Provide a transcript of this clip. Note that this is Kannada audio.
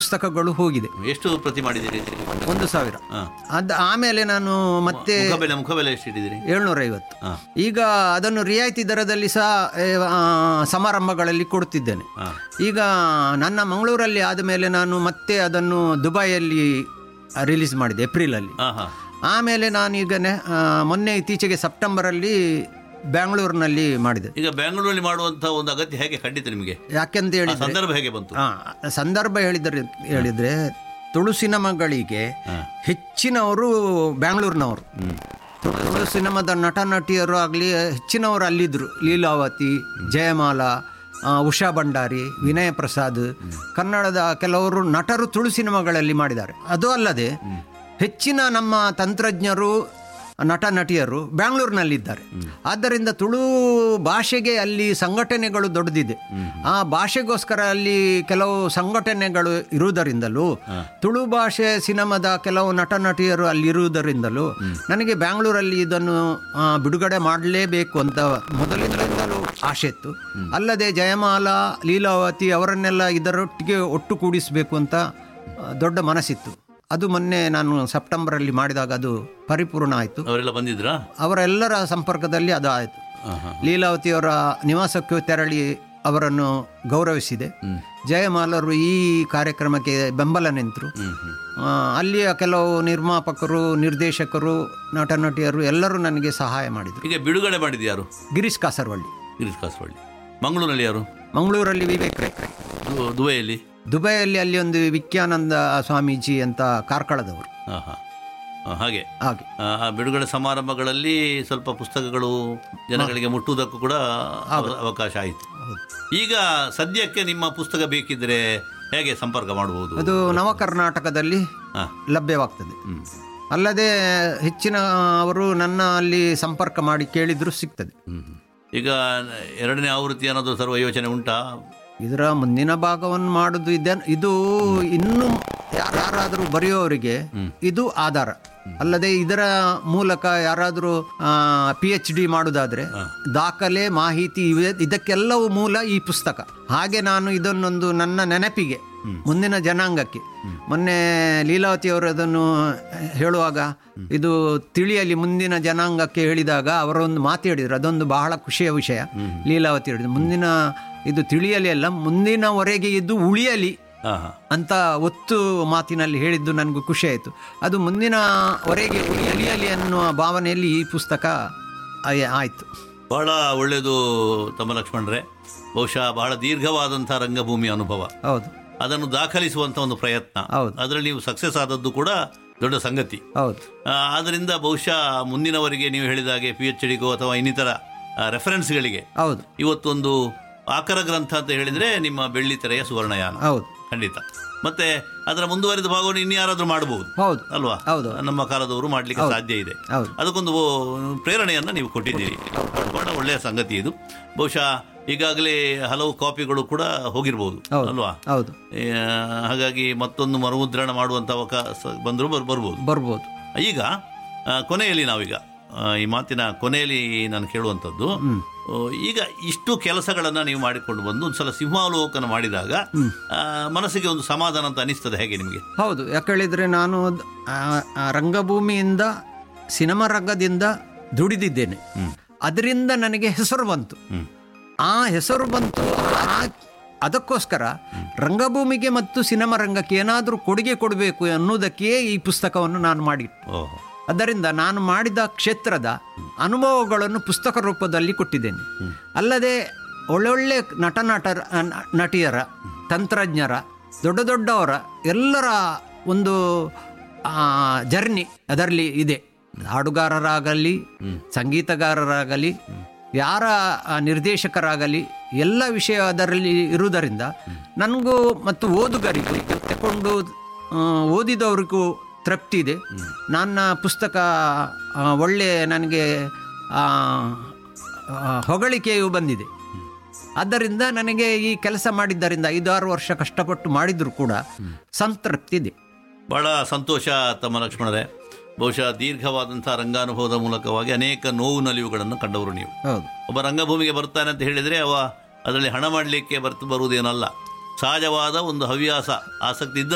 ಪುಸ್ತಕಗಳು ಹೋಗಿದೆ ಎಷ್ಟು ಪ್ರತಿ ಮಾಡಿದ್ದೀರಿ ಒಂದು ಸಾವಿರ ಹಾ. ಅದು ಆಮೇಲೆ ನಾನು ಮತ್ತೆ ಮುಖಬೆಲೆ ಮುಖಬೆಲೆ ಎಷ್ಟು ಇಟ್ಟಿದ್ದೀರಿ ಏಳ್ನೂರೈವತ್ತು ಹಾ. ಈಗ ಅದನ್ನು ರಿಯಾಯಿತಿ ದರದಲ್ಲಿ ಸಹ ಏ, ಆ, ಸಮಾರಂಭಗಳಲ್ಲಿ ಕೊಡ್ತಿದ್ದೇನೆ ಹಾ. ಈಗ ನನ್ನ ಮಂಗಳೂರಲ್ಲಿ ಆದ ಮೇಲೆ ನಾನು ಮತ್ತೆ ಅದನ್ನು ದುಬೈಯಲ್ಲಿ ರಿಲೀಸ್ ಮಾಡಿದೆ ಏಪ್ರಿಲಲ್ಲಿ ಹಾ ಹಾ ಆಮೇಲೆ ನಾನೀಗ ನೆ- ಆ, ಮೊನ್ನೆ ಇತ್ತೀಚೆಗೆ ಸೆಪ್ಟೆಂಬರಲ್ಲಿ ಬ್ಯಾಂಗ್ಳೂರಿನಲ್ಲಿ ಮಾಡಿದೆ ಈಗ ಬೆಂಗಳೂರಲ್ಲಿ ಮಾಡುವಂತ ಒಂದು ಅಗತ್ಯ ಹೇಗೆ ಖಂಡಿತ ನಿಮಗೆ ಯಾಕೆಂತ ಆ ಹೇಳಿದ್ರೆ ಸಂದರ್ಭ ಹೇಗೆ ಬಂತು ಆ, ಸಂದರ್ಭ ಹೇಳಿದರೆ ಹೇಳಿದ್ರೆ ತುಳು ಸಿನಿಮಾಗಳಿಗೆ ಹೆಚ್ಚಿನವರು ಬ್ಯಾಂಗ್ಳೂರಿನವರು ತುಳು ಸಿನಿಮಾದ ನಟ ನಟಿಯರು ಆಗಲಿ ಹೆಚ್ಚಿನವರು ಅಲ್ಲಿದ್ದರು ಲೀಲಾವತಿ ಜಯಮಾಲ ಆ, ಉಷಾ ಭಂಡಾರಿ ವಿನಯ ಪ್ರಸಾದ್ ಕನ್ನಡದ ಕೆಲವರು ನಟರು ತುಳು ಸಿನಿಮಾಗಳಲ್ಲಿ ಮಾಡಿದ್ದಾರೆ ಅದು ಅಲ್ಲದೆ ಹೆಚ್ಚಿನ ನಮ್ಮ ತಂತ್ರಜ್ಞರು ನಟ ನಟಿಯರು ಬ್ಯಾಂಗ್ಳೂರಿನಲ್ಲಿದ್ದಾರೆ ಆದ್ದರಿಂದ ತುಳು ಭಾಷೆಗೆ ಅಲ್ಲಿ ಸಂಘಟನೆಗಳು ದೊಡ್ಡದಿದೆ ಆ ಭಾಷೆಗೋಸ್ಕರ ಅಲ್ಲಿ ಕೆಲವು ಸಂಘಟನೆಗಳು ಇರುವುದರಿಂದಲೂ ತುಳು ಭಾಷೆ ಸಿನಿಮಾದ ಕೆಲವು ನಟ ನಟಿಯರು ಅಲ್ಲಿ ಇರುವುದರಿಂದಲೂ ನನಗೆ ಬ್ಯಾಂಗ್ಳೂರಲ್ಲಿ ಇದನ್ನು ಆ, ಬಿಡುಗಡೆ ಮಾಡಲೇಬೇಕು ಅಂತ ಮೊದಲಿಂದಲೂ ಆಸೆ ಇತ್ತು ಅಲ್ಲದೆ ಜಯಮಾಲ ಲೀಲಾವತಿ ಅವರನ್ನೆಲ್ಲ ಇದರೊಟ್ಟಿಗೆ ಒಟ್ಟು ಕೂಡಿಸಬೇಕು ಅಂತ ಆ, ದೊಡ್ಡ ಮನಸ್ಸಿತ್ತು ಅದು ಮೊನ್ನೆ ನಾನು ಸೆಪ್ಟೆಂಬರಲ್ಲಿ ಮಾಡಿದಾಗ ಅದು ಪರಿಪೂರ್ಣ ಆಯಿತು ಅವರೆಲ್ಲ ಬಂದಿದ್ರಾ ಅವರೆಲ್ಲರ ಸಂಪರ್ಕದಲ್ಲಿ ಅದು ಆಯಿತು ಹಾ ಹಾ ಲೀಲಾವತಿಯವರ ನಿವಾಸಕ್ಕೆ ತೆರಳಿ ಅವರನ್ನು ಗೌರವಿಸಿದೆ ಜಯಮಾಲರು ಈ ಕಾರ್ಯಕ್ರಮಕ್ಕೆ ಬೆಂಬಲ ನಿಂತರು ಹ್ಮ್ ಹ್ಮ್ ಆ, ಅಲ್ಲಿಯ ಕೆಲವು ನಿರ್ಮಾಪಕರು ನಿರ್ದೇಶಕರು ನಟ ನಟಿಯರು ಎಲ್ಲರೂ ನನಗೆ ಸಹಾಯ ಮಾಡಿದರು ಈಗ ಬಿಡುಗಡೆ ಮಾಡಿದ್ದು ಯಾರು ಗಿರೀಶ್ ಕಾಸರವಳ್ಳಿ ಗಿರೀಶ್ ಕಾಸರವಳ್ಳಿ ಮಂಗಳೂರಲ್ಲಿ ಯಾರು ಮಂಗಳೂರಲ್ಲಿ ವಿವೇಕ್ ರೇಖೆ ದು- ದುಬೈಯಲ್ಲಿ ದುಬೈಯಲ್ಲಿ ಅಲ್ಲಿ ಒಂದು ವಿಖ್ಯಾನಂದ ಸ್ವಾಮೀಜಿ ಅಂತ ಕಾರ್ಕಳದವರು ಹಾ ಹಾ ಆ, ಹಾಗೆ ಹಾಗೆ ಆ, ಆ ಬಿಡುಗಡೆ ಸಮಾರಂಭಗಳಲ್ಲಿ ಸ್ವಲ್ಪ ಪುಸ್ತಕಗಳು ಜನಗಳಿಗೆ ಮುಟ್ಟುವುದಕ್ಕೂ ಕೂಡ ಅವ- ಅವಕಾಶ ಆಯಿತು ಈಗ ಸದ್ಯಕ್ಕೆ ನಿಮ್ಮ ಪುಸ್ತಕ ಬೇಕಿದ್ರೆ ಹೇಗೆ ಸಂಪರ್ಕ ಮಾಡಬಹುದು ಅದು ನವ ಕರ್ನಾಟಕದಲ್ಲಿ ಹಾ ಲಭ್ಯವಾಗ್ತದೆ ಹ್ಮ್ ಅಲ್ಲದೆ ಹೆಚ್ಚಿನ ಅವರು ನನ್ನ ಅಲ್ಲಿ ಸಂಪರ್ಕ ಮಾಡಿ ಕೇಳಿದ್ರು ಸಿಗ್ತದೆ ಹ್ಮ್ ಹ್ಮ್. ಈಗ ಎರಡನೇ ಆವೃತ್ತಿ ಅನ್ನೋದು ಸರ್ವ ಯೋಚನೆ ಉಂಟಾ ಇದರ ಮುಂದಿನ ಭಾಗವನ್ನು ಮಾಡುದು ಇದೆ ಇದು ಇನ್ನು ಯಾರಾದರೂ ಬರೆಯೋರಿಗೆ ಇದು ಆಧಾರ ಅಲ್ಲದೆ ಇದರ ಮೂಲಕ ಯಾರಾದರೂ ಪಿ ಎಚ್ ಡಿ ಮಾಡುವುದಾದ್ರೆ ದಾಖಲೆ ಮಾಹಿತಿ ಇವೆ ಇದಕ್ಕೆಲ್ಲವೂ ಮೂಲ ಈ ಪುಸ್ತಕ ಹಾಗೆ ನಾನು ಇದನ್ನೊಂದು ನನ್ನ ನೆನಪಿಗೆ ಮುಂದಿನ ಜನಾಂಗಕ್ಕೆ ಮೊನ್ನೆ ಲೀಲಾವತಿ ಅವರು ಅದನ್ನು ಹೇಳುವಾಗ ಇದು ತಿಳಿಯಲಿ ಮುಂದಿನ ಜನಾಂಗಕ್ಕೆ ಹೇಳಿದಾಗ ಅವರೊಂದು ಮಾತು ಹೇಳಿದರು ಅದೊಂದು ಬಹಳ ಖುಷಿಯ ವಿಷಯ ಲೀಲಾವತಿ ಹೇಳಿದ್ರು ಮುಂದಿನ ಇದು ತಿಳಿಯಲಿ ಅಲ್ಲ ಮುಂದಿನವರೆಗೆ ಇದು ಉಳಿಯಲಿ ಹಾ ಹಾ ಅಂತ ಒತ್ತು ಮಾತಿನಲ್ಲಿ ಹೇಳಿದ್ದು ನನಗೂ ಖುಷಿ ಆಯಿತು ಅದು ಮುಂದಿನವರೆಗೆ ಉಳಿಯಲಿ ಅನ್ನುವ ಭಾವನೆಯಲ್ಲಿ ಈ ಪುಸ್ತಕ ಆಯ್- ಆಯ್ತು ಬಹಳ ಒಳ್ಳೆಯದು ತಮ್ಮ ಲಕ್ಷ್ಮಣರೇ ಬಹುಶಃ ಬಹಳ ದೀರ್ಘವಾದಂಥ ರಂಗಭೂಮಿ ಅನುಭವ ಹೌದು ಅದನ್ನು ದಾಖಲಿಸುವಂಥ ಒಂದು ಪ್ರಯತ್ನ ಹೌದು. ಅದರಲ್ಲಿ ನೀವು ಸಕ್ಸಸ್ ಆದದ್ದು ಕೂಡ ದೊಡ್ಡ ಸಂಗತಿ ಹೌದು ಆ, ಆದ್ದರಿಂದ ಬಹುಶಃ ಮುಂದಿನವರಿಗೆ ನೀವು ಹೇಳಿದ ಹಾಗೆ ಪಿ ಎಚ್ ಡಿಗೋ ಅಥವಾ ಇನ್ನಿತರ ರೆಫರೆನ್ಸ್ಗಳಿಗೆ ಹೌದು ಇವತ್ತೊಂದು ಆಕರ ಗ್ರಂಥ ಅಂತ ಹೇಳಿದರೆ ನಿಮ್ಮ ಬೆಳ್ಳಿತೆರೆಯ ಸುವರ್ಣಯಾನ ಹೌದು ಖಂಡಿತ ಮತ್ತೆ ಅದರ ಮುಂದುವರಿದ ಭಾಗವನ್ನು ಇನ್ಯಾರಾದರೂ ಮಾಡಬಹುದು ಹೌದು ಅಲ್ವಾ ಹೌದು. ನಮ್ಮ ಕಾಲದವರು ಮಾಡಲಿಕ್ಕೆ ಸಾಧ್ಯ ಇದೆ ಹೌದು ಅದಕ್ಕೊಂದು ಪ್ರೇರಣೆಯನ್ನು ನೀವು ಕೊಟ್ಟಿದ್ದೀರಿ ಬಹಳ ಒಳ್ಳೆಯ ಸಂಗತಿ ಇದು ಬಹುಶಃ ಈಗಾಗಲೇ ಹಲವು ಕಾಪಿಗಳು ಕೂಡ ಹೋಗಿರ್ಬೋದು ಹೌದು. ಅಲ್ವಾ ಹೌದು ಆ, ಹಾಗಾಗಿ ಮತ್ತೊಂದು ಮರುಮುದ್ರಣ ಮಾಡುವಂಥ ಅವಕಾಶ ಬಂದರೂ ಬರ್ ಬರ್ಬೋದು ಬರ್ಬೋದು ಈಗ ಆ, ಕೊನೆಯಲ್ಲಿ ನಾವೀಗ ಆ, ಈ ಮಾತಿನ ಕೊನೆಯಲ್ಲಿ ನಾನು ಕೇಳುವಂಥದ್ದು ಆ, ಈಗ ಇಷ್ಟು ಕೆಲಸಗಳನ್ನು ನೀವು ಮಾಡಿಕೊಂಡು ಬಂದು ಒಂದು ಸಲ ಸಿಂಹಾವಲೋಕನ ಮಾಡಿದಾಗ ಆ, ಮನಸ್ಸಿಗೆ ಒಂದು ಸಮಾಧಾನ ಅಂತ ಅನಿಸ್ತದೆ ಹೇಗೆ ನಿಮಗೆ ಹೌದು ಯಾಕೆ ಹೇಳಿದರೆ ನಾನು ಆ, ಆ ರಂಗಭೂಮಿಯಿಂದ ಸಿನಿಮಾ ರಂಗದಿಂದ ದುಡಿದಿದ್ದೇನೆ ಅದರಿಂದ ನನಗೆ ಹೆಸರು ಬಂತು ಆ ಹೆಸರು ಬಂತು ಆ- ಅದಕ್ಕೋಸ್ಕರ ರಂಗಭೂಮಿಗೆ ಮತ್ತು ಸಿನಿಮಾ ರಂಗಕ್ಕೆ ಏನಾದರೂ ಕೊಡುಗೆ ಕೊಡಬೇಕು ಅನ್ನೋದಕ್ಕೆ ಈ ಪುಸ್ತಕವನ್ನು ನಾನು ಮಾಡಿ ಓಹೋ ಅದರಿಂದ ನಾನು ಮಾಡಿದ ಕ್ಷೇತ್ರದ ಅನುಭವಗಳನ್ನು ಪುಸ್ತಕ ರೂಪದಲ್ಲಿ ಕೊಟ್ಟಿದ್ದೇನೆ ಅಲ್ಲದೆ ಒಳ್ಳೊಳ್ಳೆ ನಟ ನಟರ ನ- ನಟಿಯರ ತಂತ್ರಜ್ಞರ ದೊಡ್ಡ ದೊಡ್ಡವರ ಎಲ್ಲರ ಒಂದು ಜರ್ನಿ ಅದರಲ್ಲಿ ಇದೆ ಹಾಡುಗಾರರಾಗಲಿ ಸಂಗೀತಗಾರರಾಗಲಿ ಯಾರ ಆ, ನಿರ್ದೇಶಕರಾಗಲಿ ಎಲ್ಲ ವಿಷಯ ಅದರಲ್ಲಿ ಇರುವುದರಿಂದ ನನಗೂ ಮತ್ತು ಓದುಗರಿಗೂ ತಗೊಂಡು ಆ, ಓದಿದವರಿಗೂ ತೃಪ್ತಿ ಇದೆ ನನ್ನ ಪುಸ್ತಕ ಆ, ಒಳ್ಳೆ ನನಗೆ ಆ, ಆ, ಹೊಗಳಿಕೆಯು ಬಂದಿದೆ ಆದ್ದರಿಂದ ನನಗೆ ಈ ಕೆಲಸ ಮಾಡಿದ್ದರಿಂದ ಐದಾರು ವರ್ಷ ಕಷ್ಟಪಟ್ಟು ಮಾಡಿದರೂ ಕೂಡ ಸಂತೃಪ್ತಿ ಇದೆ ಬಹಳ ಸಂತೋಷ ತಮ್ಮ ಲಕ್ಷ್ಮಣರೇ ಬಹುಶಃ ದೀರ್ಘವಾದಂಥ ರಂಗಾನುಭವದ ಮೂಲಕವಾಗಿ ಅನೇಕ ನೋವು ನಲಿವುಗಳನ್ನು ಕಂಡವರು ನೀವು ಹೌದು ಒಬ್ಬ ರಂಗಭೂಮಿಗೆ ಬರ್ತಾನೆ ಅಂತ ಹೇಳಿದರೆ ಅವ ಅದರಲ್ಲಿ ಹಣ ಮಾಡಲಿಕ್ಕೆ ಬರ್ತು ಬರುವುದೇನಲ್ಲ ಸಹಜವಾದ ಒಂದು ಹವ್ಯಾಸ ಆಸಕ್ತಿ ಇದ್ದ